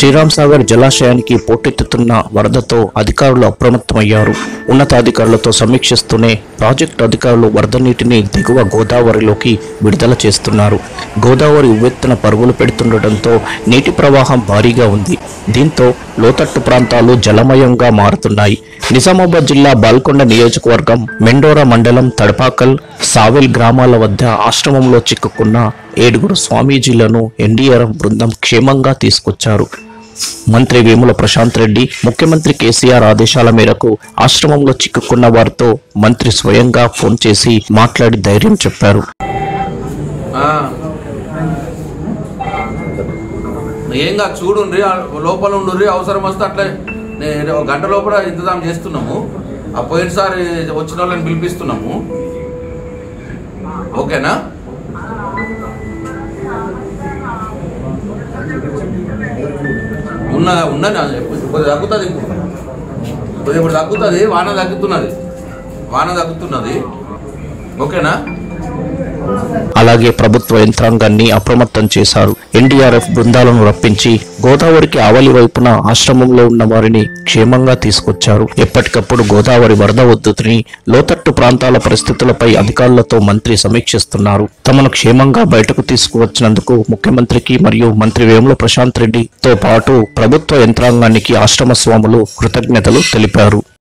శ్రీరామ్ సాగర్ జలాశయానికి పోటెత్తుతున్న వరదతో అధికారులు అప్రమత్తమయ్యారు ఉన్నతాధికారులతో సమీక్షిస్తూనే ప్రాజెక్టు అధికారులు వరద నీటిని దిగువ గోదావరిలోకి విడుదల చేస్తున్నారు గోదావరి ఉవ్వెత్తున పరుగులు పెడుతుండటంతో నీటి ప్రవాహం భారీగా ఉంది దీంతో లోతట్టు ప్రాంతాలు జలమయంగా మారుతున్నాయి నిజామాబాద్ జిల్లా బాల్కొండ నియోజకవర్గం మెండోరా మండలం తడపాకల్ సావెల్ గ్రామాల వద్ద ఆశ్రమంలో చిక్కుకున్న ఏడుగురు స్వామీజీలను ఎన్డీఆర్ఎఫ్ బృందం క్షేమంగా తీసుకొచ్చారు మంత్రి వేముల ప్రశాంత్ రెడ్డి ముఖ్యమంత్రి కేసీఆర్ ఆదేశాల మేరకు ఆశ్రమంలో చిక్కుకున్న వారితో మంత్రి స్వయంగా ఫోన్ చేసి మాట్లాడి ధైర్యం చెప్పారు ఆ. ఏం కాదు చూడుండ్రి ఆ లోపల ఉండుర్రి అవసరం వస్తే అట్లా నేను ఒక గంట లోపల ఇంతజాం చేస్తున్నాము ఆ పోయినసారి వచ్చిన వాళ్ళని పిలిపిస్తున్నాము ఓకేనా ఉన్న ఉన్నది కొద్దిగా తగ్గుతుంది ఇప్పుడు కొద్దిగా ఇప్పుడు తగ్గుతుంది వాన తగ్గుతున్నది వాన తగ్గుతున్నది ఓకేనా అలాగే ప్రభుత్వ యంత్రాంగాన్ని అప్రమత్తం చేశారు ఎన్డీఆర్ఎఫ్ బృందాలను రప్పించి గోదావరికి ఆవలి వైపున ఆశ్రమంలో ఉన్న వారిని క్షేమంగా తీసుకొచ్చారు ఎప్పటికప్పుడు గోదావరి వరద ఉద్ధృతిని లోతట్టు ప్రాంతాల పరిస్థితులపై అధికారులతో మంత్రి సమీక్షిస్తున్నారు తమను క్షేమంగా బయటకు తీసుకువచ్చినందుకు ముఖ్యమంత్రికి మరియు మంత్రి వేముల ప్రశాంత్ రెడ్డితో పాటు ప్రభుత్వ యంత్రాంగానికి ఆశ్రమ స్వాములు కృతజ్ఞతలు తెలిపారు